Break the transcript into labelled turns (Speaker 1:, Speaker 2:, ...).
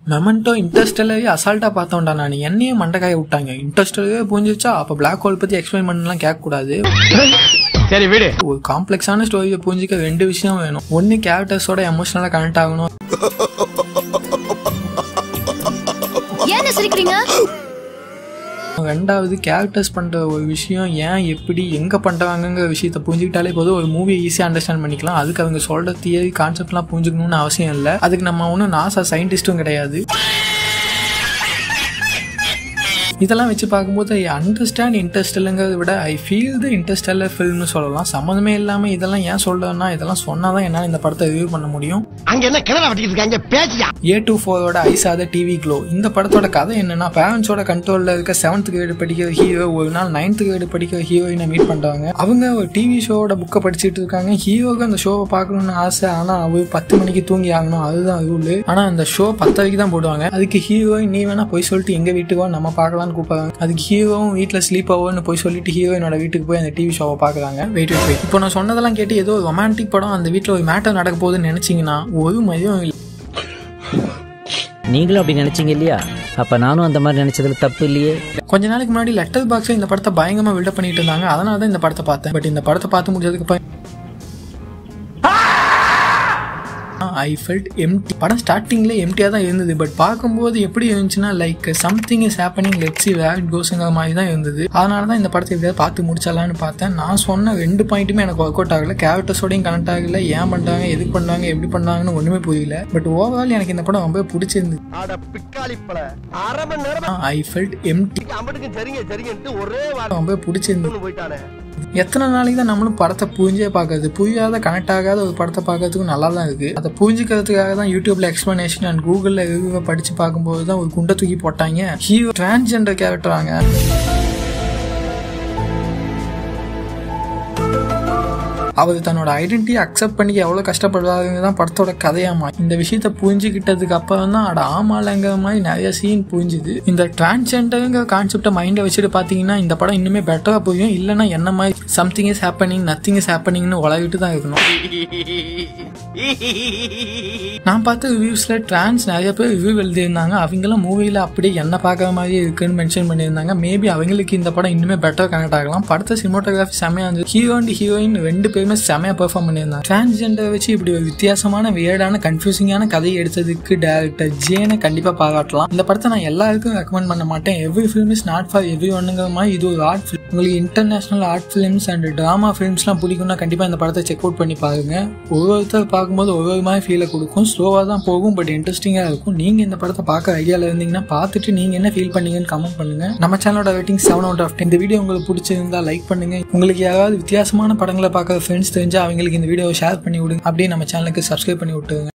Speaker 1: Memento இன்ட்ரெஸ்டெல்லாவே அசால்ட்டா பார்த்தோம்டா நான் என்னையே மண்டைக்காய விட்டாங்க இன்ட்ரெஸ்டவே புரிஞ்சிச்சா அப்போ பிளாக் ஹோல் பத்தி எக்ஸ்பிளைன் பண்ணலாம் கேட்கக்கூடாது
Speaker 2: சரி விடு
Speaker 1: ஒரு காம்ப்ளெக்ஸான ஸ்டோரியை புரிஞ்சிக்க ரெண்டு விஷயம் வேணும் ஒன்று கேரக்டர்ஸோட எமோஷனலாக கனெக்ட் ஆகணும்
Speaker 3: ஏன் சிரிக்கிறீங்க
Speaker 1: ரெண்டாவது கேரக்டர்ஸ் பண்ற ஒரு விஷயம் ஏன் எப்படி எங்க பண்றாங்கங்கிற விஷயத்த புரிஞ்சுக்கிட்டாலே போதும் ஒரு மூவியை ஈஸியாக அண்டர்ஸ்டாண்ட் பண்ணிக்கலாம் அதுக்கு அவங்க சொல்ற தியரி கான்செப்ட்லாம் புரிஞ்சுக்கணும்னு அவசியம் இல்லை அதுக்கு நம்ம ஒன்றும் நாசா சயின்டிஸ்ட்டும் கிடையாது இதெல்லாம் வச்சு பார்க்கும்போது ஐ அண்டர்ஸ்டாண்ட் இன்ட்ரெஸ்டலுங்கிறத விட ஐ ஃபீல் த இன்ட்ரெஸ்டல்ல ஃபில்ம்னு சொல்லலாம் சம்மந்தமே இல்லாமல் இதெல்லாம் ஏன் சொல்றேன்னா இதெல்லாம் சொன்னால் தான் என்னால் இந்த படத்தை ரிவ்யூ பண்ண முடியும்
Speaker 2: அங்க என்ன கிணறு வட்டிக்கிட்டு இருக்காங்க பேச்சியா
Speaker 1: ஏ டூ ஃபோரோட ஐசாத டிவி க்ளோ இந்த படத்தோட கதை என்னன்னா பேரண்ட்ஸோட கண்ட்ரோலில் இருக்க செவன்த் கிரேடு படிக்கிற ஹீரோ ஒரு நாள் நைன்த் கிரேடு படிக்கிற ஹீரோயினை மீட் பண்ணுறாங்க அவங்க ஒரு டிவி ஷோவோட புக்கை படிச்சுட்டு இருக்காங்க ஹீரோக்கு அந்த ஷோவை பார்க்கணும்னு ஆசை ஆனால் அவர் பத்து மணிக்கு தூங்கி ஆகணும் அதுதான் ரூல் ஆனால் அந்த ஷோ பத்து வரைக்கும் தான் போடுவாங்க அதுக்கு ஹீரோயின் நீ வேணா போய் சொல்லிட்டு எங்க வீட்டுக்கு வா நம்ம பார்க்கலாம்னு கூப்பிடுறாங்க அதுக்கு ஹீரோவும் வீட்டில் ஸ்லீப் ஆகும்னு போய் சொல்லிட்டு ஹீரோயினோட வீட்டுக்கு போய் அந்த டிவி ஷோவை பார்க்குறாங்க வெயிட் வெயிட் வெயிட் இப்போ நான் சொன்னதெல்லாம் கேட்டு ஏதோ ரொமான்டிக் படம் அந்த வீட்டில் ஒரு மேட்டர் நடக்க போகுதுன்னு நினைச்சீங்கன்னா ஒரு மதியம் இல்லை
Speaker 4: நீங்களும் அப்படி நினைச்சீங்க இல்லையா அப்ப நானும் அந்த மாதிரி நினைச்சதுல தப்பு இல்லையே
Speaker 1: கொஞ்ச நாளைக்கு முன்னாடி லெட்டர் பாக்ஸில் இந்த படத்தை பயங்கரமா பில்டப் பண்ணிட்டு இருந்தாங்க அதனால தான் இந்த படத்தை பார்த்தேன் பட் இந்த படத்தை பார்த்து முடிஞ்சதுக்கு அப்புறம் ஐ ஃபெல்ட் எம்டி படம் ஸ்டார்டிங்ல எம்டியாக தான் இருந்தது பட் பார்க்கும்போது எப்படி இருந்துச்சுன்னா like something is happening let see where it கோஸுங்கிற மாதிரி தான் இருந்தது அதனால தான் இந்த படத்தை எப்படியாவது பார்த்து முடிச்சிடலான்னு பார்த்தேன் நான் சொன்ன ரெண்டு பாயிண்ட்டுமே எனக்கு ஒர்க் அவுட் ஆகல கேரக்டர்ஸோடையும் கனெக்ட் ஆகல ஏன் பண்ணுறாங்க எதுக்கு பண்ணுறாங்க எப்படி பண்ணாங்கன்னு ஒன்றுமே புரியல பட் ஓவரால் எனக்கு இந்த படம் ரொம்ப பிடிச்சிருந்தது
Speaker 2: அட பிக்காளி பழ அரை மணி நேரம்
Speaker 1: ஐ ஃபெல்ட் எம்டி
Speaker 2: அம்பட்டுக்கும் சரிங்க சரிங்கன்ட்டு ஒரே வாரம்
Speaker 1: ரொம்ப பிடிச்சிருந்தது
Speaker 2: போயிட்டானே
Speaker 1: எத்தனை நாளைக்கு தான் நம்மளும் படத்தை புரிஞ்சே பார்க்கறது புரியாத கனெக்ட் ஆகாத ஒரு படத்தை பார்க்கறதுக்கும் நல்லா தான் இருக்குது அதை புரிஞ்சுக்கிறதுக்காக தான் யூடியூப்ல எக்ஸ்பிளனேஷன் அண்ட் கூகுளில் ரிவ்யூவை படித்து பார்க்கும்போது தான் ஒரு குண்டை தூக்கி போட்டாங்க ஹீரோ டிரான்ஸ்ஜெண்டர் கேரக்டராங்க அவர் தன்னோட ஐடென்டிட்டி அக்செப்ட் பண்ணிக்க எவ்வளோ கஷ்டப்படுறாருங்க தான் படத்தோட கதையாமா இந்த விஷயத்த புரிஞ்சுக்கிட்டதுக்கு அப்புறம் தான் அட ஆமாலங்கிற மாதிரி நிறைய சீன் புரிஞ்சுது இந்த டிரான்ஸ்ஜெண்டருங்கிற கான்செப்டை மைண்டில் வச்சுட்டு பார்த்தீங்கன்னா இந்த படம் இன்னுமே பெட்டராக புரியும் இல்லைன்னா என்ன மாதிரி something is happening nothing is ஹேப்பனிங்னு உலகிட்டு தான் இருக்கணும் நான் பார்த்த ரிவ்யூஸ்ல டிரான்ஸ் நிறைய பேர் ரிவ்யூ எழுதியிருந்தாங்க அவங்களும் மூவியில் அப்படியே என்ன பார்க்குற மாதிரி இருக்குன்னு மென்ஷன் பண்ணியிருந்தாங்க மேபி அவங்களுக்கு இந்த படம் இன்னுமே பெட்டர் கனெக்ட் ஆகலாம் படத்தை சினிமோட்டோகிராஃபி செமையா இருந்தது ஹீரோ அண்ட் ஹீரோயின் ரெண்டு பேருமே செமையா பெர்ஃபார்ம் பண்ணியிருந்தாங்க டிரான்ஸ்ஜெண்டரை வச்சு இப்படி ஒரு வித்தியாசமான வியர்டான கன்ஃபியூசிங்கான கதையை எடுத்ததுக்கு டேரக்டர் ஜேனை கண்டிப்பாக பாராட்டலாம் இந்த படத்தை நான் எல்லாருக்கும் ரெக்கமெண்ட் பண்ண மாட்டேன் every film is not for every ஒன்னுங்கிற மாதிரி இது ஒரு ஆர்ட் ஃபிலிம் உங்களுக்கு international art films and drama ஃபிலிம்ஸ்லாம் பிடிக்கும்னா கண்டிப்பாக இந்த படத்தை செக் அவுட் பண்ணி பாருங்க ஒவ்வொருத்தர் பார்க்கும்போது ஒவ்வொரு மாதிரி ஃபீலை கொடுக்கும் ஸ்லோவாக தான் போகும் பட் இன்ட்ரெஸ்டிங்காக இருக்கும் நீங்கள் இந்த படத்தை பார்க்க ஐடியாவில் இருந்தீங்கன்னா பார்த்துட்டு நீங்கள் என்ன ஃபீல் பண்ணீங்கன்னு கமெண்ட் பண்ணுங்க நம்ம சேனலோட rating seven out of ten இந்த வீடியோ உங்களுக்கு பிடிச்சிருந்தா லைக் பண்ணுங்க உங்களுக்கு யாராவது வித்தியாசமான படங்களை பார்க்குற ஃப்ரெண்ட்ஸ் தெரிஞ்சா அவங்களுக்கு இந்த வீடியோவை ஷேர் பண்ணி விடுங்க அப்படியே நம்ம சேனலுக்கு சப்ஸ்கிரைப் பண்ணி விட்டுருங்க